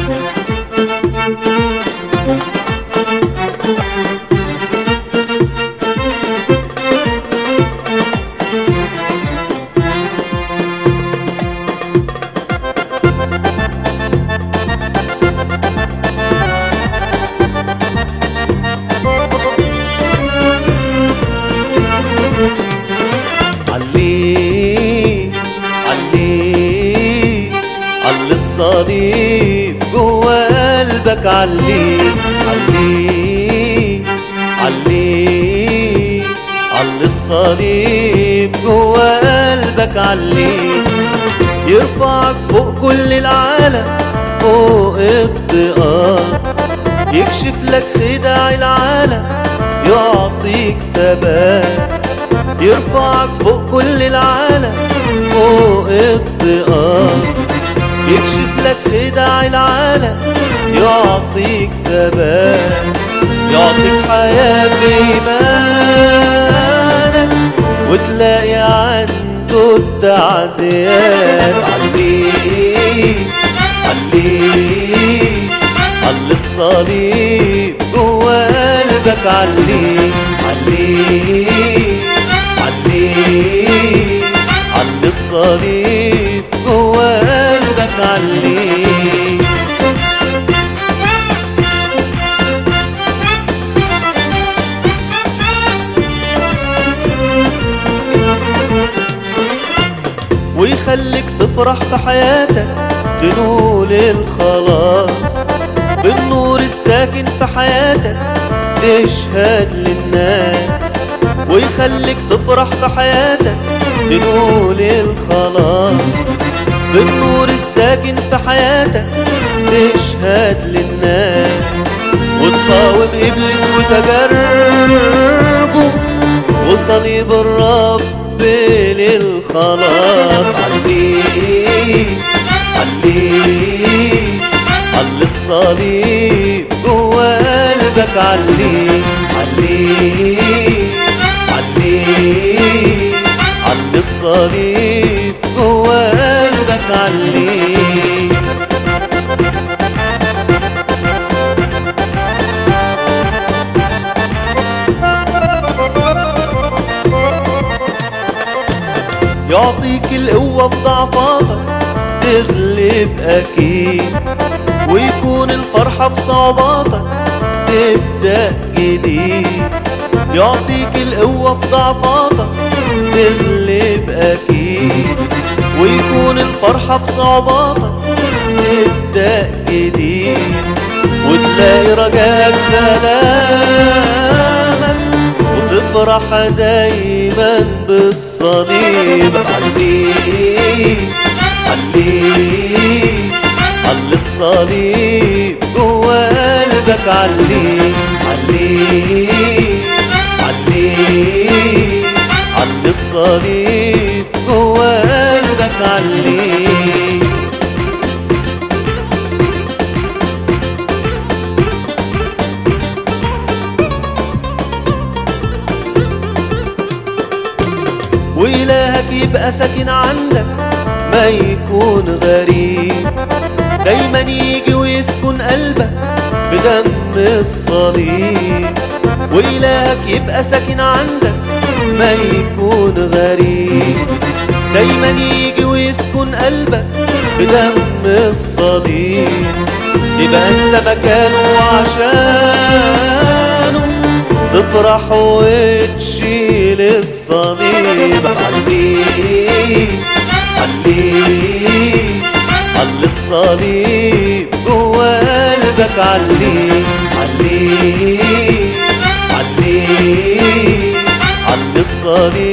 علي علي علي الصليب جوا قلبك علي علي علي علي الصليب جوا قلبك علي يرفعك فوق كل العالم فوق الضيقات يكشف لك خداع العالم يعطيك ثبات يرفعك فوق كل العالم فوق الضيقات يكشف لك خداع العالم يعطيك ثبات يعطيك حياة في إيمانك وتلاقي عنده التعزيات علي علي علي الصليب جوا قلبك علي علي علي علي الصليب جوا قلبك علي ويخليك تفرح في حياتك تنول الخلاص بالنور الساكن في حياتك تشهد للناس ويخليك تفرح في حياتك تنول الخلاص بالنور الساكن في حياتك تشهد للناس وتقاوم إبليس وتجربه وصليب الرب للخلاص علي علي علي الصليب جوا قلبك علي علي علي علي الصليب جوا قلبك علي يعطيك القوة في ضعفاتك تغلب أكيد ويكون الفرحة في صعوباتك تبدأ جديد يعطيك القوة في ضعفاتك تغلب أكيد ويكون الفرحة في صعوباتك تبدأ جديد وتلاقي رجاك في آلامك وتفرح دايما بالصليب علي علي علي الصليب جوا قلبك علي علي علي علي الصليب جوا قلبك علي وإلهك يبقى ساكن عندك ما يكون غريب دايما يجي ويسكن قلبك بدم الصليب وإلهك يبقى ساكن عندك ما يكون غريب دايما يجي ويسكن قلبك بدم الصليب يبقى انت مكانه عشانه تفرح وتشيل الصليب علي علي علي الصليب جوا قلبك علي علي علي علي الصليب